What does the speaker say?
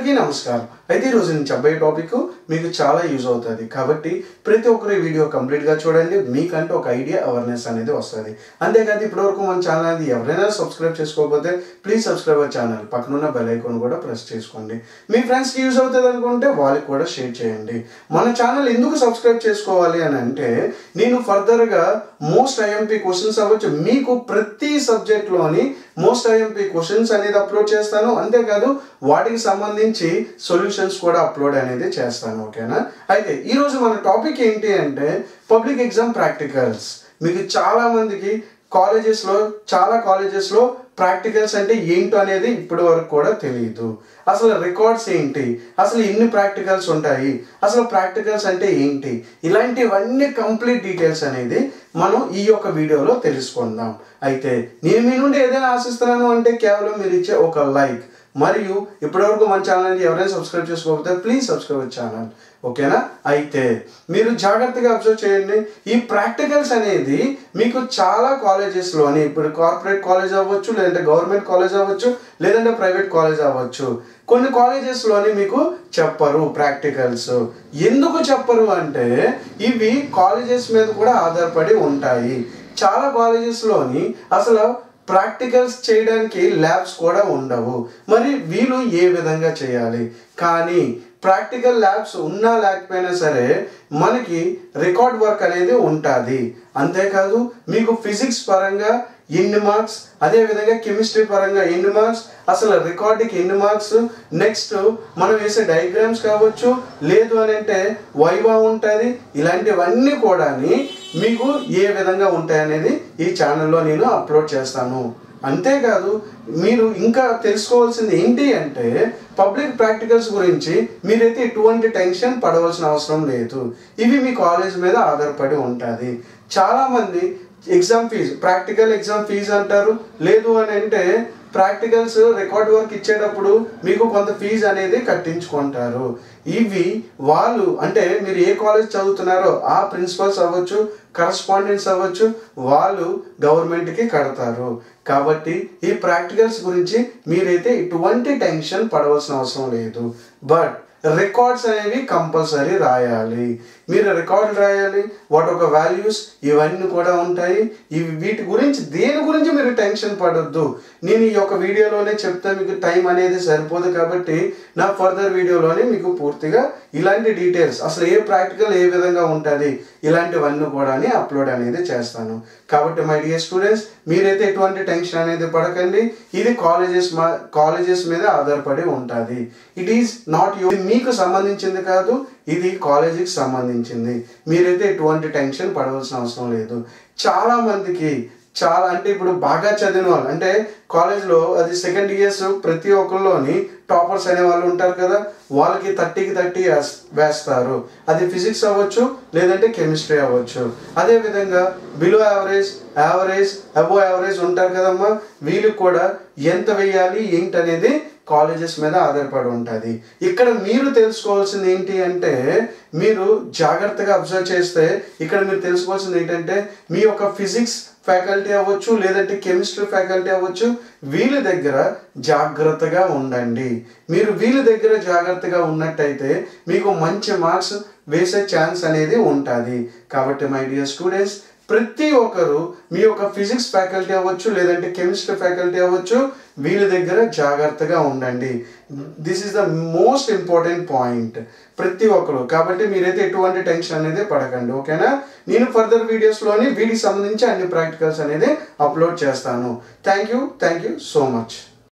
అందరికీ నమస్కారం అయితే ఈరోజు నేను చెప్పే టాపిక్ మీకు చాలా యూజ్ అవుతుంది కాబట్టి ప్రతి ఒక్కరు ఈ వీడియో కంప్లీట్గా చూడండి మీకంటూ ఒక ఐడియా అవేర్నెస్ అనేది వస్తుంది అంతేకాదు ఇప్పటివరకు మన ఛానల్ అనేది ఎవరైనా సబ్స్క్రైబ్ చేసుకోకపోతే ప్లీజ్ సబ్స్క్రైబ్ అవర్ ఛానల్ పక్కనున్న బెల్ ఐకాన్ కూడా ప్రెస్ చేసుకోండి మీ ఫ్రెండ్స్కి యూజ్ అవుతుంది అనుకుంటే వాళ్ళకి కూడా షేర్ చేయండి మన ఛానల్ ఎందుకు సబ్స్క్రైబ్ చేసుకోవాలి అని అంటే నేను ఫర్దర్గా మోస్ట్ ఐఎంపీ క్వశ్చన్స్ అవ్వచ్చు మీకు ప్రతి సబ్జెక్ట్లోని మోస్ట్ ఐఎంపీ క్వశ్చన్స్ అనేది అప్లోడ్ చేస్తాను అంతేకాదు వాటికి సంబంధించి సొల్యూషన్స్ కూడా అప్లోడ్ అనేది చేస్తాను ఓకేనా అయితే ఈరోజు మన టాపిక్ ఏంటి అంటే పబ్లిక్ ఎగ్జామ్ ప్రాక్టికల్స్ మీకు చాలా మందికి కాలేజెస్లో చాలా కాలేజెస్లో ప్రాక్టికల్స్ అంటే ఏంటో అనేది ఇప్పటి వరకు కూడా తెలియదు అసలు రికార్డ్స్ ఏంటి అసలు ఎన్ని ప్రాక్టికల్స్ ఉంటాయి అసలు ప్రాక్టికల్స్ అంటే ఏంటి ఇలాంటివన్నీ కంప్లీట్ డీటెయిల్స్ అనేది మనం ఈ యొక్క వీడియోలో తెలుసుకుందాం అయితే నేను మీ నుండి ఏదైనా ఆశిస్తున్నాను అంటే కేవలం మీరు ఇచ్చే ఒక లైక్ మరియు ఇప్పటివరకు మన ఛానల్ని ఎవరైనా సబ్స్క్రైబ్ చేసుకోకపోతే ప్లీజ్ సబ్స్క్రైబ్ ఛానల్ ఓకేనా అయితే మీరు జాగ్రత్తగా అబ్జర్వ్ చేయండి ఈ ప్రాక్టికల్స్ అనేది మీకు చాలా కాలేజెస్లోని ఇప్పుడు కార్పొరేట్ కాలేజ్ అవ్వచ్చు లేదంటే గవర్నమెంట్ కాలేజ్ అవ్వచ్చు లేదంటే ప్రైవేట్ కాలేజ్ అవ్వచ్చు కొన్ని కాలేజెస్లోని మీకు చెప్పరు ప్రాక్టికల్స్ ఎందుకు చెప్పరు అంటే ఇవి కాలేజెస్ మీద కూడా ఆధారపడి ఉంటాయి చాలా కాలేజెస్లోని అసలు ప్రాక్టికల్స్ చేయడానికి ల్యాబ్స్ కూడా ఉండవు మరి వీళ్ళు ఏ విధంగా చేయాలి కానీ ప్రాక్టికల్ ల్యాబ్స్ ఉన్నా లేకపోయినా సరే మనకి రికార్డ్ వర్క్ అనేది ఉంటుంది అంతేకాదు మీకు ఫిజిక్స్ పరంగా ఎన్ని మార్క్స్ అదేవిధంగా కెమిస్ట్రీ పరంగా ఎన్ని మార్క్స్ అసలు రికార్డుకి ఎన్ని మార్క్స్ నెక్స్ట్ మనం వేసే డయాగ్రామ్స్ కావచ్చు లేదు అని అంటే వైవా ఉంటుంది ఇలాంటివన్నీ కూడా మీకు ఏ విధంగా ఉంటాయనేది ఈ ఛానల్లో నేను అప్లోడ్ చేస్తాను అంతేకాదు మీరు ఇంకా తెలుసుకోవాల్సింది ఏంటి అంటే పబ్లిక్ ప్రాక్టికల్స్ గురించి మీరైతే ఎటువంటి టెన్షన్ పడవలసిన అవసరం లేదు ఇవి మీ కాలేజ్ మీద ఆధారపడి ఉంటుంది చాలామంది exam fee practical exam fee అంటారు లేదు అని అంటే ప్రాక్టికల్స్ రికార్డ్ వర్క్ ఇచ్చేటప్పుడు మీకు కొంత ఫీజు అనేది కట్టించుకుంటారు ఇవి వాళ్ళు అంటే మీరు ఏ కాలేజ్ చదువుతున్నారో ఆ ప్రిన్సిపల్స్ అవ్వచ్చు కరస్పాండెంట్స్ అవ్వచ్చు వాళ్ళు గవర్నమెంట్కి కడతారు కాబట్టి ఈ ప్రాక్టికల్స్ గురించి మీరైతే ఎటువంటి టెన్షన్ పడవలసిన అవసరం లేదు బట్ రికార్డ్స్ అనేవి కంపల్సరీ రాయాలి మీరు రికార్డులు రాయాలి వాటి ఒక వాల్యూస్ ఇవన్నీ కూడా ఉంటాయి ఇవి వీటి గురించి దేని గురించి మీరు టెన్షన్ పడొద్దు నేను ఈ యొక్క వీడియోలోనే చెప్తే మీకు టైం అనేది సరిపోదు కాబట్టి నా ఫర్దర్ వీడియోలోనే మీకు పూర్తిగా ఇలాంటి డీటెయిల్స్ అసలు ఏ ప్రాక్టికల్ ఏ విధంగా ఉంటుంది ఇలాంటివన్నీ కూడా అప్లోడ్ అనేది చేస్తాను కాబట్టి మై డియర్ స్టూడెంట్స్ మీరైతే ఎటువంటి టెన్షన్ అనేది పడకండి ఇది కాలేజెస్ మా కాలేజెస్ మీద ఆధారపడి ఉంటుంది ఇట్ ఈస్ నాట్ యూ మీకు సంబంధించింది కాదు ఇది కాలేజీకి సంబంధించింది మీరైతే ఎటువంటి టెన్షన్ పడవలసిన అవసరం లేదు చాలా మందికి చాలా అంటే ఇప్పుడు బాగా చదివిన వాళ్ళు అంటే కాలేజ్లో అది సెకండ్ ఇయర్స్ ప్రతి ఒక్కరిలోని టాపర్స్ అనే వాళ్ళు ఉంటారు కదా వాళ్ళకి థర్టీకి థర్టీ వేస్తారు అది ఫిజిక్స్ అవ్వచ్చు లేదంటే కెమిస్ట్రీ అవ్వచ్చు అదేవిధంగా below average average above average ఉంటారు కదమ్మా వీళ్ళకి కూడా ఎంత వేయాలి ఏంటి అనేది కాలేజెస్ మీద ఆధారపడి ఉంటుంది ఇక్కడ మీరు తెలుసుకోవాల్సింది ఏంటి అంటే మీరు జాగ్రత్తగా అబ్జర్వ్ చేస్తే ఇక్కడ మీరు తెలుసుకోవాల్సింది ఏంటంటే మీ యొక్క ఫిజిక్స్ ఫ్యాకల్టీ అవ్వచ్చు లేదంటే కెమిస్ట్రీ ఫ్యాకల్టీ అవ్వచ్చు వీళ్ళ దగ్గర జాగ్రత్తగా ఉండండి మీరు వీళ్ళ దగ్గర జాగ్రత్తగా ఉన్నట్టయితే మీకు మంచి మార్క్స్ వేసే ఛాన్స్ అనేది ఉంటుంది కాబట్టి మై డియర్ స్టూడెంట్స్ ప్రతి ఒక్కరు మీ యొక్క ఫిజిక్స్ ఫ్యాకల్టీ అవ్వచ్చు లేదంటే కెమిస్ట్రీ ఫ్యాకల్టీ అవ్వచ్చు వీళ్ళ దగ్గర జాగ్రత్తగా ఉండండి this is the most important point ప్రతి ఒక్కరు కాబట్టి మీరైతే ఎటువంటి టెన్షన్ అనేది పడకండి ఓకేనా నేను ఫర్దర్ వీడియోస్లోని వీటికి సంబంధించి అన్ని ప్రాక్టికల్స్ అనేది అప్లోడ్ చేస్తాను thank you thank you so much